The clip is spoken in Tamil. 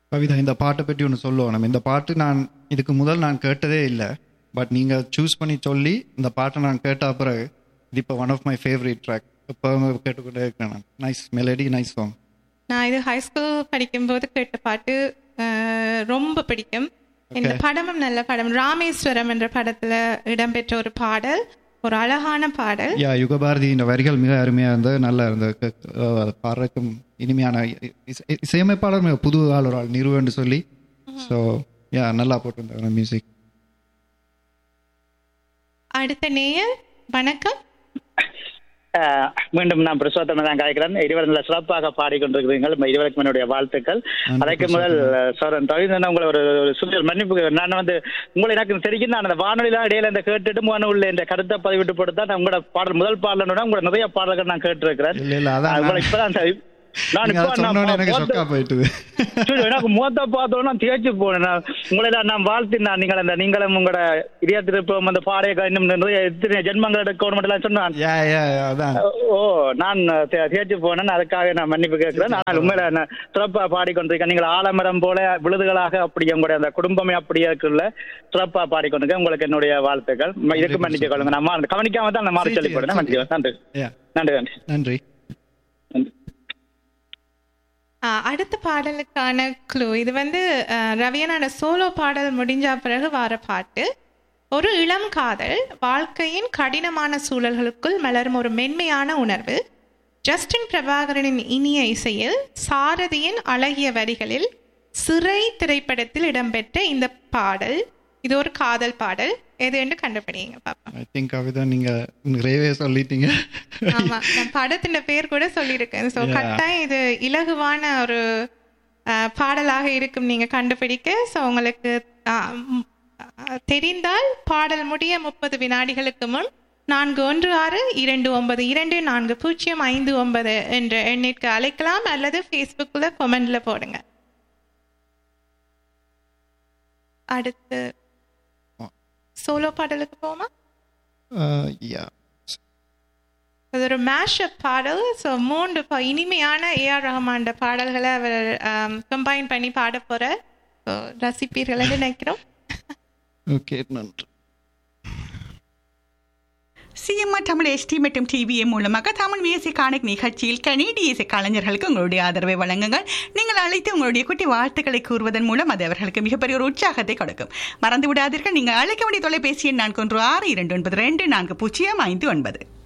கவிதா இந்த பாட்டை பற்றி ஒன்று சொல்லுவோம் இந்த பாட்டு நான் இதுக்கு முதல் நான் கேட்டதே இல்லை பட் நீங்கள் சூஸ் பண்ணி சொல்லி இந்த பாட்டை நான் கேட்ட பிறகு இது இப்போ one of my favourite track இப்போ கேட்டுக்கொண்டே இருக்கிறேன் நான் நைஸ் மெலடி நைஸ் சாங் நான் இது ஹைஸ்கூல் படிக்கும்போது கேட்ட பாட்டு அஹ், ரொம்ப பிடிக்கும் இந்த படமும் நல்ல படம் ராமேஸ்வரம் என்ற படத்துல இடம்பெற்ற ஒரு பாடல் ஒரு அழகான பாடல் யா யுகபாரதி இந்த வரிகள் மிக அருமையாக இருந்தது நல்லா இருந்தது க- அஹ் அது பாடுறதுக்கும் இனிமையான இசை- இசையமைப்பாளர் மிக புது ஆள் ஒரு ஆள் நிறுவன்னு சொல்லி ஸோ யா நல்லா போட்டிருந்தாங்க மியூசிக் அடுத்த நேயர் வணக்கம் ஆஹ் மீண்டும் நான் பிரசோத்தனை தான் காய்க்கிறேன் இருவர் நல்ல சிறப்பாக பாடிக்கொண்டிருக்கிறீர்கள் உங்க இருவருக்கும் என்னுடைய வாழ்த்துக்கள் நன்றி, அதற்கு முதல் சோரன் ரவீந்திரன் உங்களை ஒரு ஒரு சுந்தர் மன்னிப்பு நான் வந்து உங்களை எனக்கு தெரியும் நான் அந்த வானொலிலாம் இடையில இந்த கேட்டுட்டு மனு உள்ள இந்த கருத்தை பதிவிட்டு போட்டு தான் நான் உங்களோட பாடல் முதல் பாடலோட உங்களோட நிறைய பாடல்கள் நான் கேட்டிருக்கிறேன் இல்ல இல்ல அதான் உங்களை நான்- இப்பதான் சரி- நான் நீங்க இப்போ அதை நான் சொன்னோன்னே எனக்கு மொத்த- சொக்கா போயிட்டுது சரி, எனக்கு மொத்த பார்த்தோன்னா தேய்ச்சி போனேன் நான் உங்களை எல்லாம் நான் வாழ்த்தினான் நீங்கள் அந்த நீங்களும் உங்களோட இதயத்திருப்பம் அந்த பாடைய இன்னும் நிறைய எத்தனை ஜென்மங்கள் எடுக்கணும் எல்லாம் சொன்னான் யா யா அதான் ஓ நான் தே- தேய்ச்சி போனேன் அதுக்காக நான் மன்னிப்பு கேட்கிறேன் ஆனால் உண்மையில நான் சிறப்பா பாடிக்கொண்டிருக்கேன் நீங்கள் ஆலமரம் போல விழுதுகளாக அப்படி உங்களுடைய அந்த குடும்பமே அப்படியே இருக்குல்ல சிறப்பா பாடிக்கொண்டிருக்கேன் உங்களுக்கு என்னுடைய வாழ்த்துக்கள் ம- இதுக்கு மன்னிச்சு கொள்ளுங்க நான் மா- கவனிக்காம தான் நான் மாறி சரி, சொல்லி போடுறேன் சரி. மன்னிச்சு நன்றி யா நன்றி நன்றி நன்றி நன்றி ஆ, அடுத்த பாடலுக்கான க்ளூ இது வந்து அஹ், ரவியனோட சோலோ பாடல் முடிஞ்ச பிறகு வர பாட்டு ஒரு இளம் காதல் வாழ்க்கையின் கடினமான சூழல்களுக்குள் மலரும் ஒரு மென்மையான உணர்வு ஜஸ்டின் பிரபாகரனின் இனிய இசையில் சாரதியின் அழகிய வரிகளில் சிறை திரைப்படத்தில் இடம்பெற்ற இந்த பாடல் இது ஒரு காதல் பாடல் எது என்று கண்டுபிடிங்க பாப்பா ஐ திங்க் கவிதா நீங்க நிறையவே சொல்லிட்டீங்க ஆமா நான் படத்தின் பேர் கூட சொல்லியிருக்கேன் ஸோ Yeah. கட்டாயம் இது இலகுவான ஒரு அஹ், பாடலாக இருக்கும் நீங்க கண்டுபிடிக்க ஸோ உங்களுக்கு அஹ், ம், அஹ், தெரிந்தால் பாடல் முடிய முப்பது வினாடிகளுக்கு முன் நான்கு ஒன்று ஆறு இரண்டு ஒன்பது இரண்டு நான்கு பூஜ்ஜியம் ஐந்து ஒன்பது என்ற எண்ணிற்கு அழைக்கலாம் அல்லது ஃபேஸ்புக்கில் கொமெண்ட்ல போடுங்க அடுத்து சோலோ பாடலுக்கு போமா யா அது ஒரு மேஷப் பாடல் ஸோ மூன்று பா- இனிமையான ஏஆர் ரஹ்மான் பாடல்களை அவர் கம்பைன் பண்ணி பாட போற ஸோ ரசிப்பீர்கள் நினைக்கிறோம் ஓகே நன்றி சிஎம்ஆர் தமிழ் எஸ்டி மற்றும் டிவிஏ மூலமாக தமிழ் மியூசிக் கானக் நிகழ்ச்சியில் கனேடிய இசை கலைஞர்களுக்கு உங்களுடைய ஆதரவை வழங்குங்கள் நீங்கள் அழைத்து உங்களுடைய குட்டி வாழ்த்துக்களை கூறுவதன் மூலம் அது அவர்களுக்கு மிகப்பெரிய ஒரு உற்சாகத்தை கொடுக்கும் மறந்து விடாதீர்கள் நீங்கள் அழைக்க வேண்டிய தொலைபேசி எண் நான்கு ஒன்று ஆறு இரண்டு ஒன்பது ரெண்டு நான்கு பூஜ்ஜியம் ஐந்து ஒன்பது